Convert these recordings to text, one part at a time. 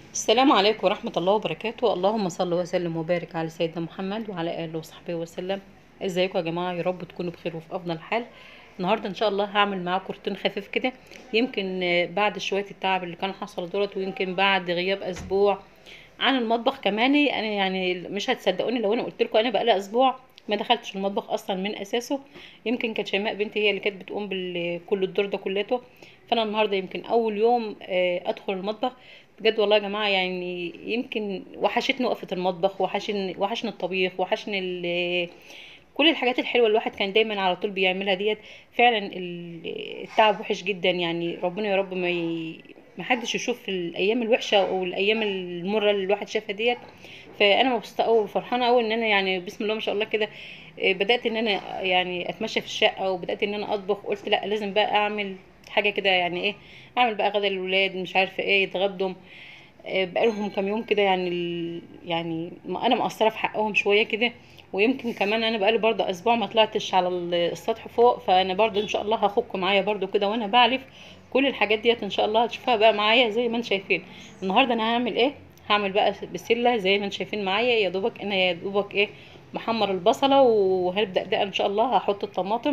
السلام عليكم ورحمة الله وبركاته اللهم صل وسلم وبارك على سيدنا محمد وعلى آله وصحبه وسلم ازيكم يا جماعة يا رب تكونوا بخير وفي أفضل حال النهاردة إن شاء الله هعمل معاكم روتين خفيف كده يمكن آه، بعد شوية التعب اللي كان حصل دولت ويمكن بعد غياب أسبوع عن المطبخ كمان أنا يعني مش هتصدقوني لو أنا قلت لكم أنا بقالي أسبوع ما دخلتش المطبخ أصلا من أساسه يمكن كانت شيماء بنتي هي اللي كانت بتقوم بكل الدور ده كلته فأنا النهاردة يمكن أول يوم آه، أدخل المطبخ بجد والله يا جماعه يعني يمكن وحشتني وقفه المطبخ وحشني وحشني الطبيخ وحشني ال- كل الحاجات الحلوه الواحد كان دايما على طول بيعملها ديت فعلا ال- التعب وحش جدا يعني ربنا يا رب ما ي... ما حدش يشوف الايام الوحشه او الايام المره اللي الواحد شافها ديت فانا مبسوطه قوي وفرحانه قوي ان انا يعني بسم الله ما شاء الله كده آه، بدات ان انا يعني اتمشى في الشقه وبدات ان انا اطبخ قلت لا لازم بقى اعمل حاجه كده يعني ايه اعمل بقى غدا للولاد مش عارفه ايه يتغدوا آه، بقالهم كام يوم كده يعني ال... يعني ما انا مقصره في حقهم شويه كده ويمكن كمان انا بقالي برضه اسبوع ما طلعتش على ال- السطح فوق فانا برضه ان شاء الله هاخدكم معايا برضه كده وانا بعلف كل الحاجات ديت ان شاء الله هتشوفوها بقى معايا زي ما انتم شايفين النهارده انا هعمل ايه هعمل بقى بسله زي ما انتم شايفين معايا يا دوبك انا يا دوبك ايه محمر البصله وهنبدا ده ان شاء الله هحط الطماطم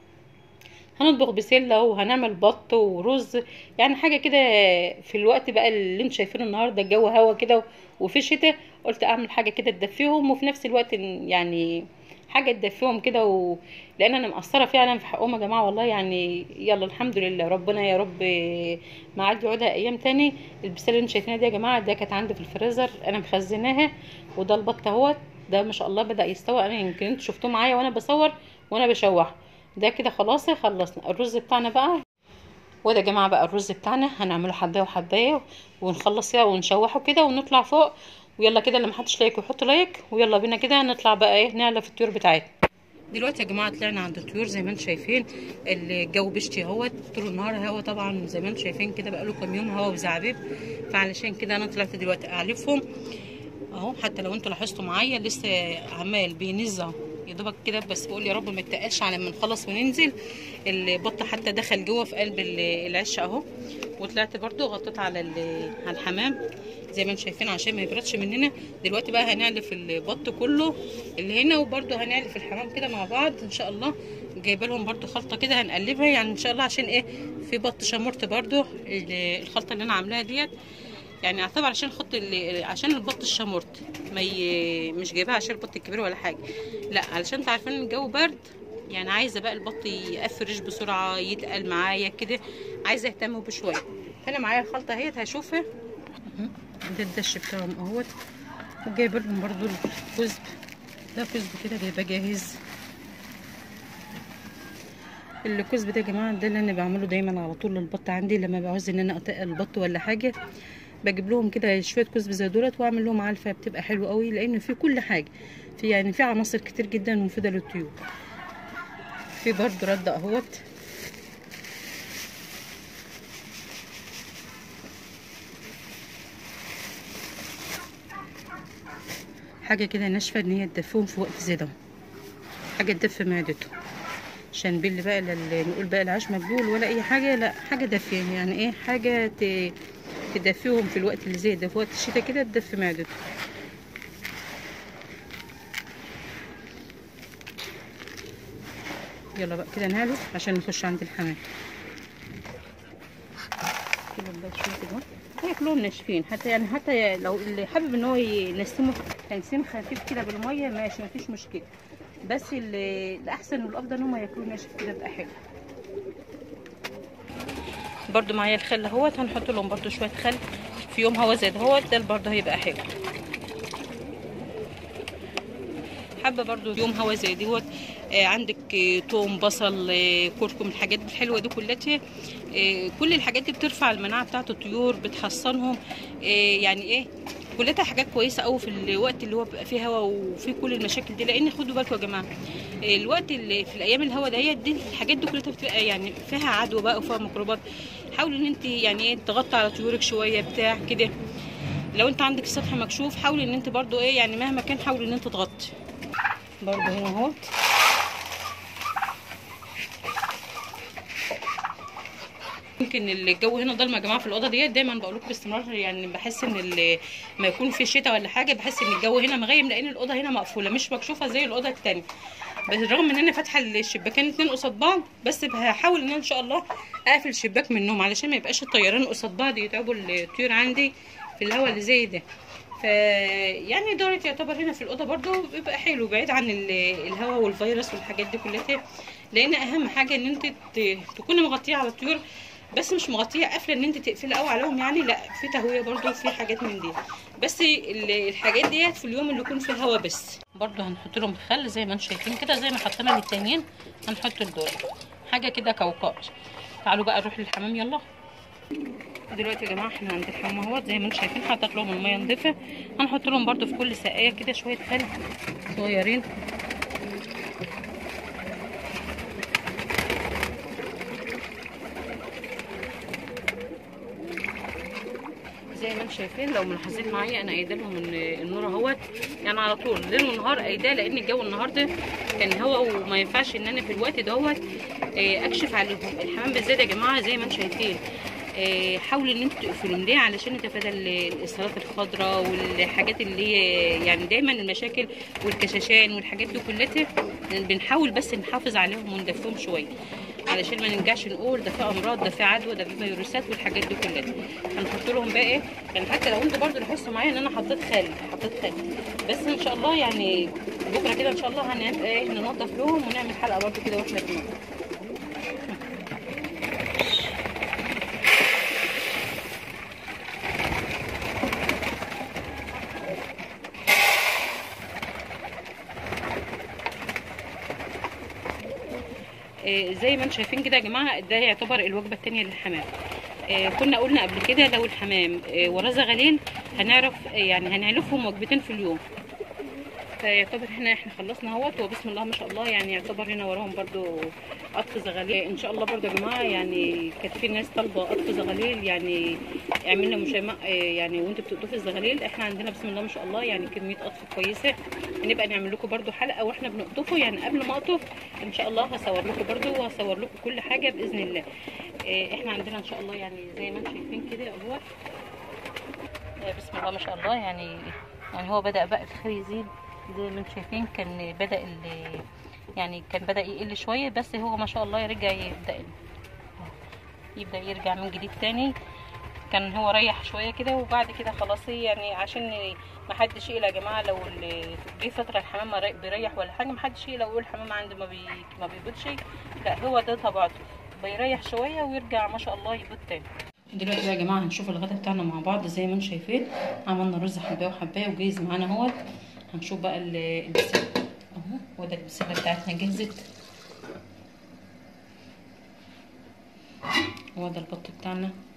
هنطبخ بسله وهنعمل بط ورز يعني حاجه كده في الوقت بقى اللي انتوا شايفينه النهارده الجو هوا كده وفي الشتاء قلت اعمل حاجه كده تدفيهم وفي نفس الوقت إن- يعني حاجه تدفيهم كده و... لان انا مقصره فعلا في حقهم يا جماعه والله يعني يلا الحمد لله ربنا يا رب ما عاد يعودها ايام تاني البسله اللي انتوا شايفينها دي يا جماعه ده كانت عندي في الفريزر انا مخزناها وده البط اهوت ده ما شاء الله بدا يستوى انا يمكن انتوا شفتوه معايا وانا بصور وانا بشوح ده كده خلاص خلصنا الرز بتاعنا بقى وده يا جماعه بقى الرز بتاعنا هنعمله حبايه وحبايه ونخلص كده ونشوحه كده ونطلع فوق ويلا كده اللي محدش لايك ويحط لايك ويلا بينا كده نطلع بقى ايه نعلى في الطيور بتاعتنا دلوقتي يا جماعه طلعنا عند الطيور زي ما انتم شايفين الجو بيشتي اهوت طول النهار هوا طبعا زي ما انتم شايفين كده بقاله كام يوم هوا وزعبيب فعلشان كده انا طلعت دلوقتي اعلفهم اهو حتى لو انتوا لاحظتوا معايا لسه عمال بينزع يا دوبك كده بس بقول يا رب ما يتقلش على ما نخلص وننزل البط حتى دخل جوه في قلب ال- العش اهو وطلعت برضو غطيت على ال- على الحمام زي ما انتم شايفين عشان ما يبردش مننا دلوقتي بقى هنعلف البط كله اللي هنا وبرضو هنعلف الحمام كده مع بعض ان شاء الله جايبه لهم برضو خلطه كده هنقلبها يعني ان شاء الله عشان ايه في بط شمرت برضو ال- الخلطه اللي انا عاملاها ديت يعني اعتبر عشان خط ال- عشان البط الشمرت ما ي... مش جايباها عشان البط الكبير ولا حاجه لا علشان انتوا عارفين الجو برد يعني عايزه بقى البط يقفرش بسرعه يتقل معايا كده عايزه اهتم بشويه فانا معايا الخلطه اهيت هشوفها أهو، ده الدش بتاعهم اهوت وجايبه لهم برضو الكزب ده كزب كده جايباه جاهز الكزب ده يا جماعه ده اللي انا بعمله دايما على طول للبط عندي لما بعوز ان انا اتقل البط ولا حاجه بجيب لهم كده شويه كزب زي دولت واعمل لهم علفه بتبقى حلوه قوي لان في كل حاجه في يعني في عناصر كتير جدا مفيده للطيور في برضه رد اهوت حاجه كده ناشفه ان هي تدفيهم في وقت زي ده حاجه تدفي معدته عشان باللي بقى اللي نقول بقى العيش مبلول ولا اي حاجه لا حاجه دافيه يعني ايه حاجه ت... تدفيهم في الوقت اللي زي ده في وقت الشتاء كده تدفي معدته يلا بقى كده نعلف عشان نخش عند الحمام كده بقى شويه كده هي كلهم ناشفين حتى يعني حتى لو اللي حابب ان هو ينسمه تنسيم خفيف كده بالميه ماشي مفيش مشكله بس اللي الاحسن والافضل ان هم ياكلوا ناشف كده بقى حلو برضو معايا الخل اهوت هنحط لهم برضو شويه خل في يوم هوا زي دهوت ده برضو هيبقى حلو حابه برضو يوم هوا زي دوت آه عندك آه توم بصل آه كركم الحاجات الحلوه دي كلها آه كل الحاجات دي بترفع المناعه بتاعه الطيور بتحصنهم آه يعني ايه كلها حاجات كويسه قوي في الوقت اللي هو بيبقى فيه هوا وفيه كل المشاكل دي لان خدوا بالكم يا جماعه آه الوقت اللي في الايام الهوا دهيت دي الحاجات دي كلها بتبقى يعني فيها عدوى بقى وفيها ميكروبات حاولوا ان انت يعني ايه تغطي على طيورك شويه بتاع كده لو انت عندك السطح مكشوف حاولي ان انت برضو ايه يعني مهما كان حاولي ان انت تغطي برضو هنا اهوت يمكن الجو هنا ضلمه يا جماعه في الاوضه ديت دايما بقول لكم باستمرار يعني بحس ان ال- ما يكون في شتاء ولا حاجه بحس ان الجو هنا مغيم لان الاوضه هنا مقفوله مش مكشوفه زي الاوضه التانية بالرغم ان انا فاتحه الشباكين اتنين قصاد بعض بس هحاول ان انا ان شاء الله اقفل الشباك من النوم علشان ما يبقاش الطيران قصاد بعض يتعبوا الطيور عندي في الهواء اللي زي ده ف يعني دورة يعتبر هنا في الاوضه برضو بيبقى حلو بعيد عن ال- الهواء والفيروس والحاجات دي كلها لان اهم حاجه ان انت ت- تكوني مغطيه على الطيور بس مش مغطيه قافله ان انت تقفلي قوي عليهم يعني لا في تهويه برضو في حاجات من دي بس ال- الحاجات ديت في اليوم اللي يكون فيه هوا بس برضو هنحط لهم خل زي ما انتم شايفين كده زي ما حطينا للتانيين هنحط الدور حاجه كده كوكاء تعالوا بقى نروح للحمام يلا دلوقتي يا جماعه احنا عند الحمام اهوت زي ما انتم شايفين حاطط لهم الميه نضيفه هنحط لهم برضو في كل سقايه كده شويه خل صغيرين زي ما انتم شايفين لو ملاحظين معايا انا قايده لهم ان النور اهوت يعني على طول ليل ونهار قايداه لان الجو النهارده كان هوا وما ينفعش ان انا في الوقت دوت اه، اكشف عليهم الحمام بالذات يا جماعه زي ما انتم شايفين اه، حاولوا ان انتوا تقفلوا ليه علشان نتفادى ال- الاصابات الخضراء والحاجات اللي هي يعني دايما المشاكل والكشاشان والحاجات دي كلها بنحاول بس نحافظ عليهم وندفهم شويه علشان ما نرجعش نقول ده في امراض ده في عدوى ده في فيروسات والحاجات دي كلها هنحط لهم بقى ايه يعني حتى لو انتوا برضو لاحظتوا معايا ان انا حطيت خل حطيت خل بس ان شاء الله يعني بكره كده ان شاء الله هنبقى ايه ننضف لهم ونعمل حلقه برضو كده واحنا بننضف آه، زي ما انتم شايفين كده يا جماعه ده يعتبر الوجبه الثانيه للحمام آه، كنا قلنا قبل كده لو الحمام آه، وراه زغاليل هنعرف آه، يعني هنعلفهم وجبتين في اليوم فيعتبر هنا احنا خلصنا اهوت وبسم الله ما شاء الله يعني يعتبر هنا وراهم برضو قطف زغاليل ان شاء الله برضو يا جماعه يعني كانت في ناس طالبه قطف زغاليل يعني اعملنا مشامع آه، يعني وانتوا بتقطفوا الزغاليل احنا عندنا بسم الله ما شاء الله يعني كميه قطف كويسه هنبقى نعمل لكم برضو حلقه واحنا بنقطفه يعني قبل ما اقطف ان شاء الله هصور لكم برضو وهصور لكم كل حاجه باذن الله آه، احنا عندنا ان شاء الله يعني زي ما انتم شايفين كده اهوت آه، بسم الله ما شاء الله يعني يعني هو بدأ بقى الخير يزيد زي ما انتم شايفين كان بدأ ال- يعني كان بدأ يقل شوية بس هو ما شاء الله يرجع يبدأ يبدأ يرجع من جديد تاني كان هو ريح شوية كده وبعد كده خلاص يعني عشان ما حدش يقلق يا جماعة لو ال- جه فترة الحمام ما ري- بيريح ولا حاجة ما حدش يقلق ويقول الحمام عندي ما بي ما بيبيضش لا هو ده طبيعته بيريح شوية ويرجع ما شاء الله يبيض تاني دلوقتي بقى يا جماعه هنشوف الغدا بتاعنا مع بعض زي ما انتم شايفين عملنا رز حبايه وحبايه وجاهز معانا اهوت هنشوف بقى ال- البسله اهو وده البسله بتاعتنا جهزت وده البط بتاعنا